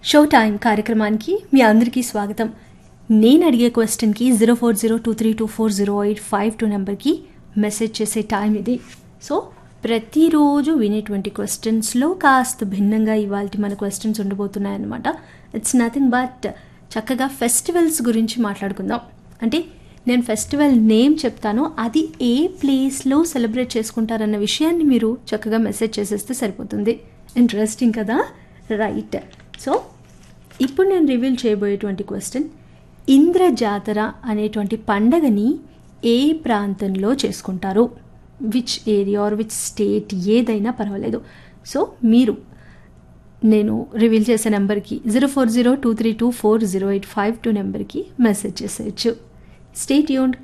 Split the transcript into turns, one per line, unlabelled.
show time కార్యక్రమానికి మీ అందరికీ స్వాగతం నేను అడిగే క్వశ్చన్కి zero four zero two three two four zero eight five two నెంబర్కి మెసేజ్ చేసే టైం ఇది సో ప్రతిరోజు వినేటువంటి క్వశ్చన్స్లో కాస్త భిన్నంగా ఇవాళ మన క్వశ్చన్స్ ఉండబోతున్నాయన్నమాట ఇట్స్ నథింగ్ బట్ చక్కగా ఫెస్టివల్స్ గురించి మాట్లాడుకుందాం అంటే నేను ఫెస్టివల్ నేమ్ చెప్తాను అది ఏ ప్లేస్లో సెలబ్రేట్ చేసుకుంటారన్న విషయాన్ని మీరు చక్కగా మెసేజ్ చేసేస్తే సరిపోతుంది ఇంట్రెస్టింగ్ కదా రైట్ సో ఇప్పుడు నేను రివీల్ చేయబోయేటువంటి క్వశ్చన్ ఇంద్ర జాతర అనేటువంటి పండగని ఏ ప్రాంతంలో చేసుకుంటారు which area or which state ఏదైనా పర్వాలేదు సో మీరు నేను రివీల్ చేసే నెంబర్కి zero four zero two three two four zero eight five two నెంబర్కి మెసేజ్ చేసేయచ్చు స్టేట్ యూన్